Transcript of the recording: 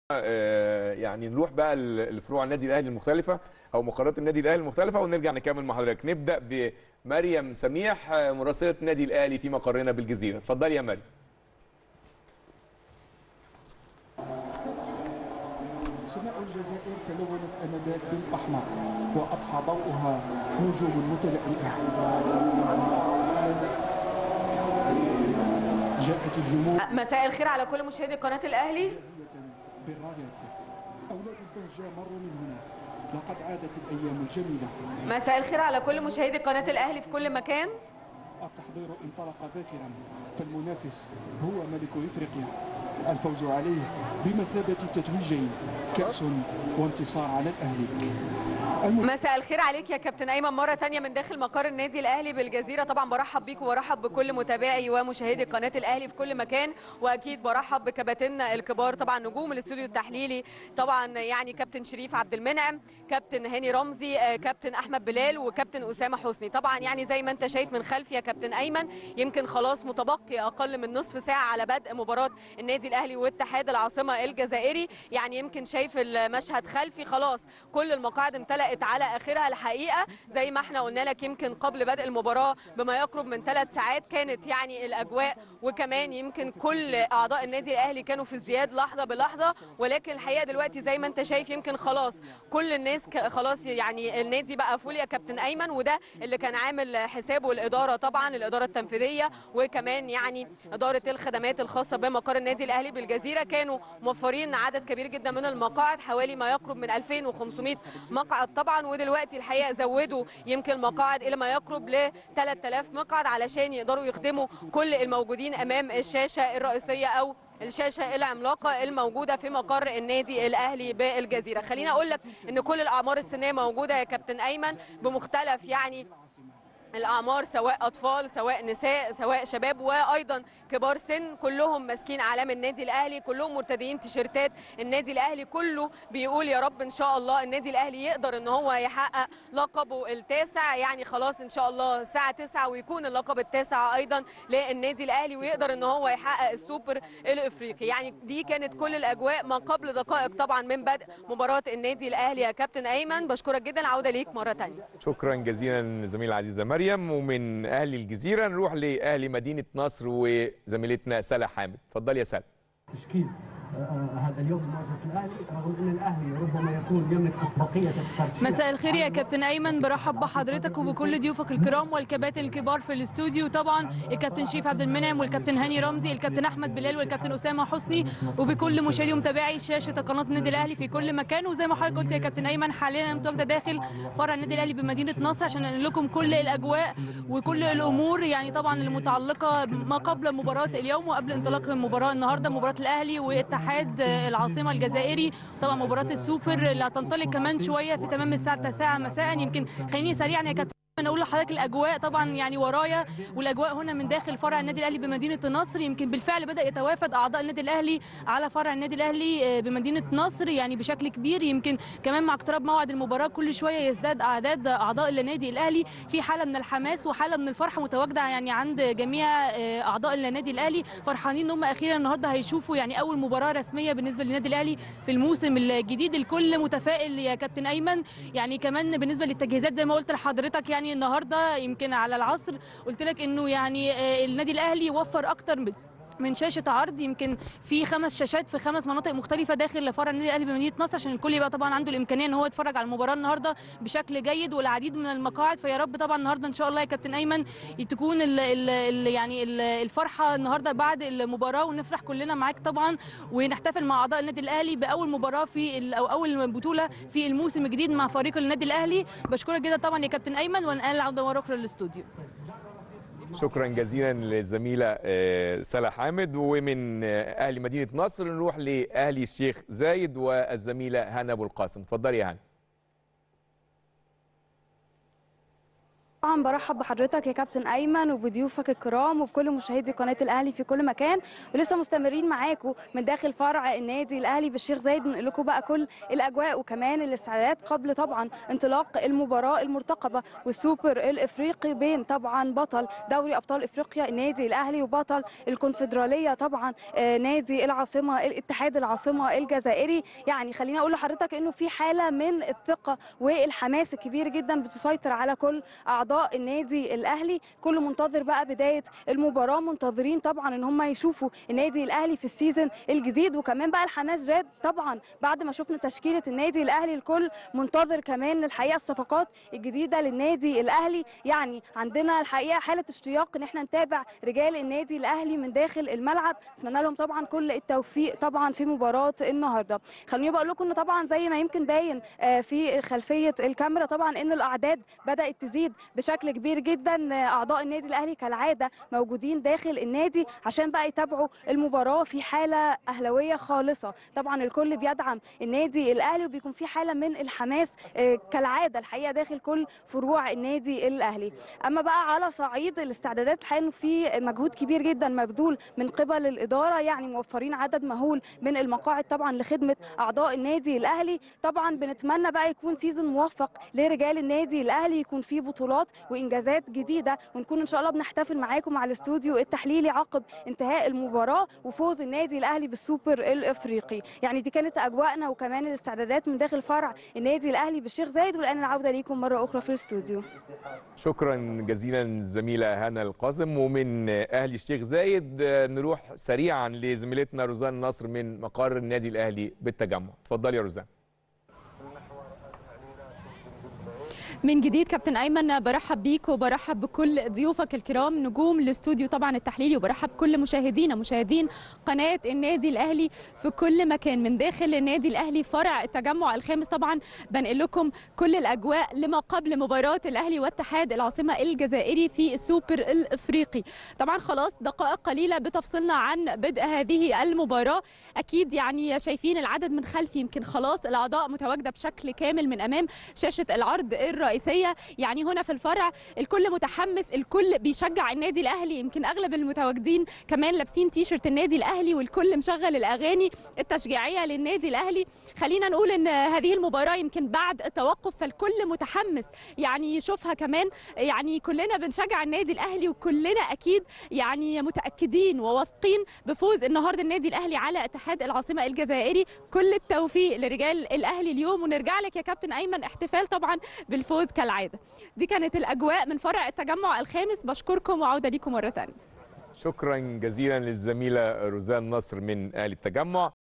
آه، يعني نروح بقى ل- لفروع النادي الاهلي المختلفه او مقرات النادي الاهلي المختلفه ونرجع نكمل مع حضرتك نبدا بمريم سميح آه، مراسله النادي الاهلي في مقرنا بالجزيره اتفضلي يا مريم سماء الجزائر تلونت انذاك بالاحمر واضحى ضوءها نجوم متلألئه جاءت الجموع مساء الخير على كل مشاهدي قناة الأهلي بالرايات اولاد البهجه مروا من هنا لقد عادت الايام الجميله مساء الخير على كل مشاهدي قناة الأهلي في كل مكان التحضير انطلق باكرا فالمنافس هو ملك افريقيا الفوز عليه بمثابه تتويجين كاس وانتصار على الاهلي الم- مساء الخير عليك يا كابتن أيمن مرة تانية من داخل مقر النادي الأهلي بالجزيرة طبعا برحب بيك وبرحب بكل متابعي ومشاهدي قناة الأهلي في كل مكان وأكيد برحب بكباتننا الكبار طبعا نجوم الاستوديو التحليلي طبعا يعني كابتن شريف عبد المنعم كابتن هاني رمزي آه، كابتن أحمد بلال وكابتن أسامة حسني طبعا يعني زي ما أنت شايف من خلفي يا كابتن أيمن يمكن خلاص متبقي أقل من نصف ساعة على بدء مباراة النادي الأهلي واتحاد العاصمة الجزائري يعني يمكن شايف المشهد خلفي خلاص كل المقاعد امتلأت على آخرها الحقيقة زي ما احنا قلنا لك يمكن قبل بدء المباراة بما يقرب من ثلاث ساعات كانت يعني الأجواء وكمان يمكن كل أعضاء النادي الأهلي كانوا في ازدياد لحظة بلحظة ولكن الحقيقة دلوقتي زي ما انت شايف يمكن خلاص كل الناس ك- خلاص يعني النادي بقى فول يا كابتن أيمن وده اللي كان عامل حسابه الإدارة طبعا الإدارة التنفيذية وكمان يعني إدارة الخدمات الخاصة بمقر النادي الأهلي بالجزيرة كانوا موفرين عدد كبير جدا من المقاعد حوالي ما يقرب من 2500 مقعد طبعا ودلوقتي الحقيقة زودوا يمكن مقاعد إلى ما يقرب ل 3000 مقعد علشان يقدروا يخدموا كل الموجودين أمام الشاشة الرئيسية أو الشاشه العملاقه الموجوده في مقر النادي الاهلي بالجزيره خليني اقول لك ان كل الاعمار السنيه موجوده يا كابتن ايمن بمختلف يعني الاعمار سواء اطفال سواء نساء سواء شباب وايضا كبار سن كلهم ماسكين اعلام النادي الاهلي كلهم مرتديين تيشيرتات النادي الاهلي كله بيقول يا رب ان شاء الله النادي الاهلي يقدر ان هو يحقق لقبه التاسع يعني خلاص ان شاء الله الساعه 9 ويكون اللقب التاسع ايضا للنادي الاهلي ويقدر ان هو يحقق السوبر الافريقي يعني دي كانت كل الاجواء ما قبل دقائق طبعا من بدء مباراه النادي الاهلي يا كابتن ايمن بشكرك جدا عوده ليك مره ثانيه شكرا جزيلا زميلة العزيزة مريم ومن أهل الجزيرة نروح لأهل مدينة نصر وزميلتنا سلا حامد اتفضلي يا سلا تشكيل آه، هذا اليوم بمواجهه الاهلي رغم ان الاهلي ربما يكون يملك اسبقيه الترشيح مساء الخير يا كابتن ايمن برحب بحضرتك وبكل ضيوفك الكرام والكباتن الكبار في الاستوديو طبعا الكابتن شريف عبد المنعم والكابتن هاني رمزي الكابتن احمد بلال والكابتن اسامه حسني وبكل مشاهدي ومتابعي شاشه قناه النادي الاهلي في كل مكان وزي ما حضرتك قلت يا كابتن ايمن حاليا انا متواجده داخل فرع النادي الاهلي بمدينه نصر عشان انقل لكم كل الاجواء وكل الامور يعني طبعا المتعلقه ما قبل مباراه اليوم وقبل انطلاق المباراه النهارده مباراه الاهلي واتحاد العاصمه الجزائري طبعا مباراه السوبر اللي هتنطلق كمان شويه في تمام الساعه 9 مساء يمكن خليني سريعا يا كابتن انا اقول لحضرتك الاجواء طبعا يعني ورايا والاجواء هنا من داخل فرع النادي الاهلي بمدينه نصر يمكن بالفعل بدا يتوافد اعضاء النادي الاهلي على فرع النادي الاهلي آه، بمدينه نصر يعني بشكل كبير يمكن كمان مع اقتراب موعد المباراه كل شويه يزداد اعداد اعضاء النادي الاهلي في حاله من الحماس وحاله من الفرحه متواجده يعني عند جميع آه، اعضاء النادي الاهلي فرحانين ان هم اخيرا النهارده هيشوفوا يعني اول مباراه رسميه بالنسبه للنادي الاهلي في الموسم الجديد الكل متفائل يا كابتن ايمن يعني كمان بالنسبه للتجهيزات زي ما قلت لحضرتك يعني النهارده يمكن على العصر قلت لك انه يعني آه، النادي الاهلي وفر اكتر من من شاشه عرض يمكن في خمس شاشات في خمس مناطق مختلفه داخل فرع النادي الاهلي بمدينه نصر عشان الكل يبقى طبعا عنده الامكانيه ان هو يتفرج على المباراه النهارده بشكل جيد والعديد من المقاعد فيا رب طبعا النهارده ان شاء الله يا كابتن ايمن تكون ال ال ال يعني ال- الفرحه النهارده بعد المباراه ونفرح كلنا معاك طبعا ونحتفل مع اعضاء النادي الاهلي باول مباراه في ال- او اول بطوله في الموسم الجديد مع فريق النادي الاهلي بشكرك جدا طبعا يا كابتن ايمن وانقل العوده مره اخرى للاستوديو شكرا جزيلا للزميلة آه، سلا حامد ومن آه، أهل مدينة نصر نروح لأهل الشيخ زايد والزميلة هنا أبو القاسم اتفضلي يا هنا طبعا برحب بحضرتك يا كابتن ايمن وبضيوفك الكرام وبكل مشاهدي قناه الاهلي في كل مكان ولسه مستمرين معاكم من داخل فرع النادي الاهلي بالشيخ زايد ننقل لكم بقى كل الاجواء وكمان الاستعدادات قبل طبعا انطلاق المباراه المرتقبه والسوبر الافريقي بين طبعا بطل دوري ابطال افريقيا النادي الاهلي وبطل الكونفدراليه طبعا آه، نادي العاصمه الاتحاد العاصمه الجزائري يعني خليني اقول لحضرتك انه في حاله من الثقه والحماس الكبير جدا بتسيطر على كل اعضاء النادي الاهلي كل منتظر بقى بدايه المباراه منتظرين طبعا ان هم يشوفوا النادي الاهلي في السيزون الجديد وكمان بقى الحماس زاد طبعا بعد ما شفنا تشكيله النادي الاهلي الكل منتظر كمان الحقيقه الصفقات الجديده للنادي الاهلي يعني عندنا الحقيقه حاله اشتياق ان احنا نتابع رجال النادي الاهلي من داخل الملعب اتمنى لهم طبعا كل التوفيق طبعا في مباراه النهارده خلوني بقول لكم ان طبعا زي ما يمكن باين آه، في خلفيه الكاميرا طبعا ان الاعداد بدات تزيد بشكل كبير جدا آه، اعضاء النادي الاهلي كالعاده موجودين داخل النادي عشان بقى يتابعوا المباراه في حاله اهلاويه خالصه طبعا الكل بيدعم النادي الاهلي وبيكون في حاله من الحماس آه، كالعاده الحقيقه داخل كل فروع النادي الاهلي اما بقى على صعيد الاستعدادات الحقيقه إنه في مجهود كبير جدا مبذول من قبل الاداره يعني موفرين عدد مهول من المقاعد طبعا لخدمه اعضاء النادي الاهلي طبعا بنتمنى بقى يكون سيزون موفق لرجال النادي الاهلي يكون فيه بطولات وانجازات جديده ونكون ان شاء الله بنحتفل معاكم مع الاستوديو التحليلي عقب انتهاء المباراه وفوز النادي الاهلي بالسوبر الافريقي يعني دي كانت اجواءنا وكمان الاستعدادات من داخل فرع النادي الاهلي بالشيخ زايد والان العوده ليكم مره اخرى في الاستوديو شكرا جزيلا زميله هنا القاسم ومن اهلي الشيخ زايد آه، نروح سريعا لزميلتنا روزان نصر من مقر النادي الاهلي بالتجمع اتفضلي يا روزان من جديد كابتن ايمن برحب بيك وبرحب بكل ضيوفك الكرام نجوم الاستوديو طبعا التحليلي وبرحب بكل مشاهدينا مشاهدين قناه النادي الاهلي في كل مكان من داخل النادي الاهلي فرع التجمع الخامس طبعا بنقل لكم كل الاجواء لما قبل مباراه الاهلي واتحاد العاصمه الجزائري في السوبر الافريقي طبعا خلاص دقائق قليله بتفصلنا عن بدء هذه المباراه اكيد يعني شايفين العدد من خلفي يمكن خلاص الاعضاء متواجده بشكل كامل من امام شاشه العرض الرئيسيه يعني هنا في الفرع الكل متحمس الكل بيشجع النادي الاهلي يمكن اغلب المتواجدين كمان لابسين تيشرت النادي الاهلي والكل مشغل الاغاني التشجيعيه للنادي الاهلي خلينا نقول ان هذه المباراه يمكن بعد التوقف فالكل متحمس يعني يشوفها كمان يعني كلنا بنشجع النادي الاهلي وكلنا اكيد يعني متاكدين وواثقين بفوز النهارده النادي الاهلي على اتحاد العاصمه الجزائري كل التوفيق لرجال الاهلي اليوم ونرجع لك يا كابتن ايمن احتفال طبعا بالفوز كالعاده دي كانت الاجواء من فرع التجمع الخامس بشكركم وعوده ليكم مره ثانيه شكرا جزيلا للزميله روزان نصر من اهل التجمع